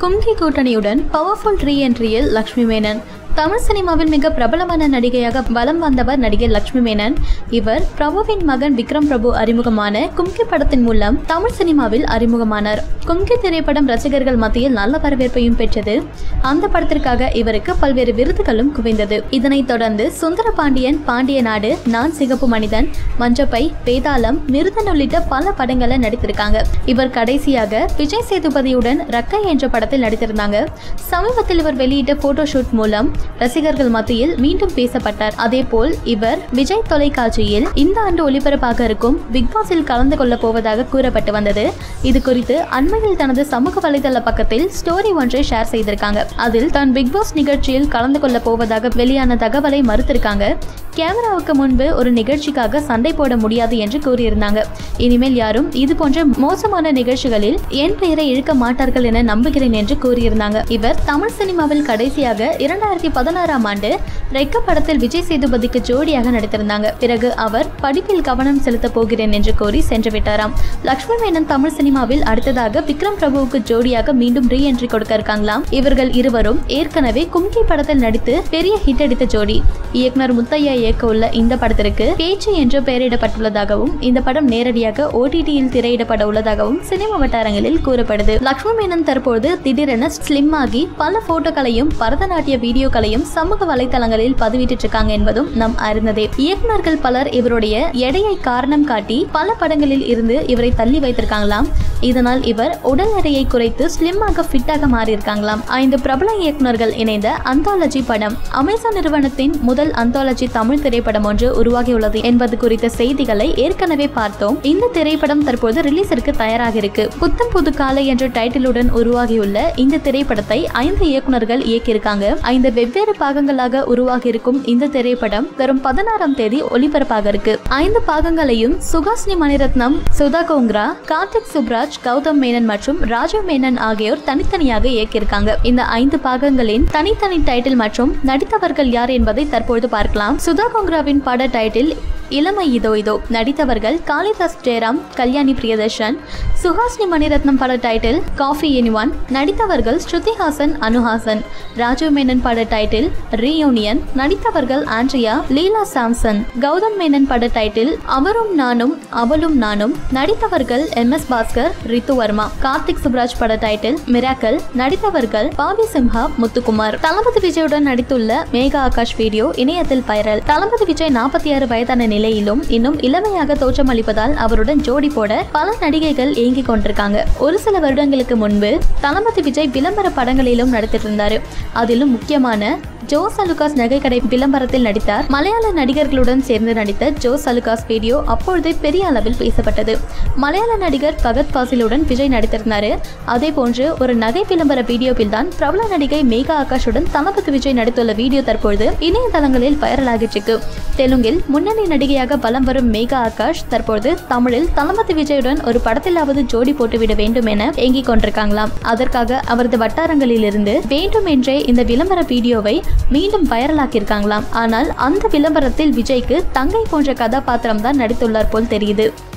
கும்கி கூட்டணியுடன் பவர்ஃபுல் ரீ என்ட்ரியில் லக்ஷ்மி மேனன் தமிழ் சினிமாவில் மிக பிரபலமான நடிகையாக வலம் வந்தவர் நடிகை லட்சுமி மேனன் இவர் பிரபுவின் மகன் விக்ரம் பிரபு அறிமுகமான கும்கி படத்தின் மூலம் தமிழ் சினிமாவில் அறிமுகமானார் கும்கி திரைப்படம் ரசிகர்கள் மத்தியில் நல்ல வரவேற்பையும் பெற்றது அந்த படத்திற்காக இவருக்கு பல்வேறு விருதுகளும் குவிந்தது இதனைத் தொடர்ந்து சுந்தர பாண்டியன் பாண்டிய நாடு நான் சிகப்பு மனிதன் மஞ்சப்பை வேதாளம் மிருதன் உள்ளிட்ட பல படங்களை நடித்திருக்காங்க இவர் கடைசியாக விஜய் சேதுபதியுடன் ரக்கை என்ற படத்தில் நடித்திருந்தாங்க சமீபத்தில் இவர் வெளியிட்ட போட்டோ ஷூட் மூலம் ரசிகர்கள் மத்தியில் மீண்டும் பேசப்பட்டார் அதேபோல் இவர் விஜய் தொலைக்காட்சியில் இந்த ஆண்டு ஒளிபரப்பாக இருக்கும் பிக் பாஸில் கலந்து கொள்ள போவதாக கூறப்பட்டு வந்தது இது குறித்து அண்மையில் தனது சமூக வலைதள பக்கத்தில் ஸ்டோரி ஒன்றை ஷேர் செய்திருக்காங்க அதில் தான் பிக் பாஸ் நிகழ்ச்சியில் கலந்து கொள்ள போவதாக வெளியான தகவலை மறுத்திருக்காங்க கேமராவுக்கு முன்பு ஒரு நிகழ்ச்சிக்காக சண்டை போட முடியாது என்று கூறியிருந்தாங்க இனிமேல் யாரும் இது போன்ற மோசமான நிகழ்ச்சிகளில் என் பெயரை இழுக்க மாட்டார்கள் என நம்புகிறேன் என்று கூறியிருந்தாங்க இவர் தமிழ் சினிமாவில் கடைசியாக இரண்டாயிரத்தி பதினாறாம் ஆண்டு ரெக்க படத்தில் விஜய் சேதுபதிக்கு ஜோடியாக நடித்திருந்தாங்க பிறகு அவர் படிப்பில் கவனம் செலுத்த போகிறேன் என்று கூறி சென்று விட்டாராம் லக்ஷ்மி மேனன் தமிழ் சினிமாவில் அடுத்ததாக விக்ரம் பிரபுவுக்கு ஜோடியாக மீண்டும் ரீ என்ட்ரி கொடுக்க இருக்காங்களாம் இவர்கள் இருவரும் ஏற்கனவே கும்கி படத்தில் நடித்து பெரிய ஹிட் அடித்த ஜோடி இயக்குனர் முத்தையா இயக்க உள்ள இந்த படத்திற்கு பேச்சு என்று பெயரிடப்பட்டுள்ளதாகவும் இந்த படம் நேரடியாக ஓடிடியில் திரையிடப்பட உள்ளதாகவும் சினிமா வட்டாரங்களில் கூறப்படுது லக்ஷ்மி மேனன் தற்போது திடீரென ஸ்லிம் ஆகி பல போட்டோக்களையும் பரதநாட்டிய வீடியோக்களையும் சமூக வலைதளங்களில் பதிவிட்டு இருக்காங்க என்பதும் நம் அறிந்ததே இயக்குனர்கள் பலர் இவருடைய எடையை காரணம் காட்டி பல படங்களில் இருந்து இவரை தள்ளி வைத்திருக்காங்களாம் இதனால் இவர் உடல் எடையை குறைத்து ஸ்லிம்மாக ஃபிட்டாக மாறியிருக்காங்களாம் ஐந்து பிரபல இயக்குனர்கள் இணைந்த அந்தாலஜி படம் அமேசான் நிறுவனத்தின் முதல் அந்தாலஜி தமிழ் திரைப்படம் ஒன்று உருவாகியுள்ளது என்பது குறித்த செய்திகளை ஏற்கனவே பார்த்தோம் இந்த திரைப்படம் தற்போது ரிலீஸிற்கு தயாராக இருக்கு புத்தம் புது காலை என்ற டைட்டிலுடன் உருவாகியுள்ள இந்த திரைப்படத்தை ஐந்து இயக்குனர்கள் இயக்கியிருக்காங்க ஐந்து வெவ்வேறு பாகங்களாக உருவாகி இருக்கும் இந்த திரைப்படம் வரும் பதினாறாம் தேதி ஒளிபரப்பாக இருக்கு ஐந்து பாகங்களையும் சுகாசினி மணிரத்னம் சுதா கோங்ரா கார்த்திக் சுப்ராஜ் கௌதம் மேனன் மற்றும் ராஜீவ் மேனன் ஆகியோர் தனித்தனியாக இயக்கியிருக்காங்க இந்த ஐந்து பாகங்களின் தனித்தனி டைட்டில் மற்றும் நடித்தவர்கள் யார் என்பதை தற்பொழுது பார்க்கலாம் சுதா கோங்ராவின் பட டைட்டில் இளமை இதோ இதோ நடித்தவர்கள் காளிதாஸ் ஜெயராம் கல்யாணி பிரியதர்ஷன் சுஹாசினி மணிரத்னம் பட டைட்டில் காஃபி எனிவான் நடித்தவர்கள் ஸ்ருதிஹாசன் அனுஹாசன் ராஜீவ் மேனன் பட டைட்டில் ரீயூனியன் நடித்தவர்கள் ஆண்ட்ரியா லீலா சாம்சன் கௌதம் மேனன் பட டைட்டில் அவரும் நானும் அவளும் நானும் நடித்தவர்கள் எம் எஸ் பாஸ்கர் ரித்து வர்மா கார்த்திக் சுப்ராஜ் பட டைட்டில் மிராக்கல் நடித்தவர்கள் பாபி சிம்ஹா முத்துக்குமார் தளபதி விஜயுடன் நடித்துள்ள மேகா ஆகாஷ் வீடியோ இணையத்தில் வைரல் தளபதி விஜய் நாற்பத்தி ஆறு வயதான நிலையிலும் இன்னும் இளமையாக தோற்றமளிப்பதால் அவருடன் ஜோடி போட பல நடிகைகள் ஏங்கிக் கொண்டிருக்காங்க ஒரு சில வருடங்களுக்கு முன்பு தளபதி விஜய் விளம்பர படங்களிலும் நடித்திட்டு இருந்தாரு அதிலும் முக்கியமான ஜோஸ் அலுகாஸ் நகைக்கடை விளம்பரத்தில் நடித்தார் மலையாள நடிகர்களுடன் சேர்ந்து நடித்த ஜோஸ் அலுகாஸ் வீடியோ அப்பொழுது பெரிய அளவில் பேசப்பட்டது மலையாள நடிகர் பகத் பாசிலுடன் விஜய் நடித்திருந்தாரு அதே போன்று ஒரு நகை விளம்பர வீடியோவில் தான் பிரபல நடிகை மேகா ஆகாஷுடன் தளபதி விஜய் நடித்துள்ள வீடியோ தற்பொழுது இணையதளங்களில் வைரலாகிட்டு இருக்கு தெலுங்கில் முன்னணி நடிகையாக பலம் வரும் மேகா ஆகாஷ் தற்பொழுது தமிழில் தளபதி விஜயுடன் ஒரு படத்திலாவது ஜோடி போட்டுவிட வேண்டும் என ஏங்கிக் கொண்டிருக்காங்களாம் அதற்காக அவரது வட்டாரங்களிலிருந்து வேண்டும் என்றே இந்த விளம்பர வீடியோவை மீண்டும் வைரலாக்கியிருக்காங்களாம் ஆனால் அந்த விளம்பரத்தில் விஜய்க்கு தங்கை போன்ற கதாபாத்திரம் தான் நடித்துள்ளார் போல் தெரியுது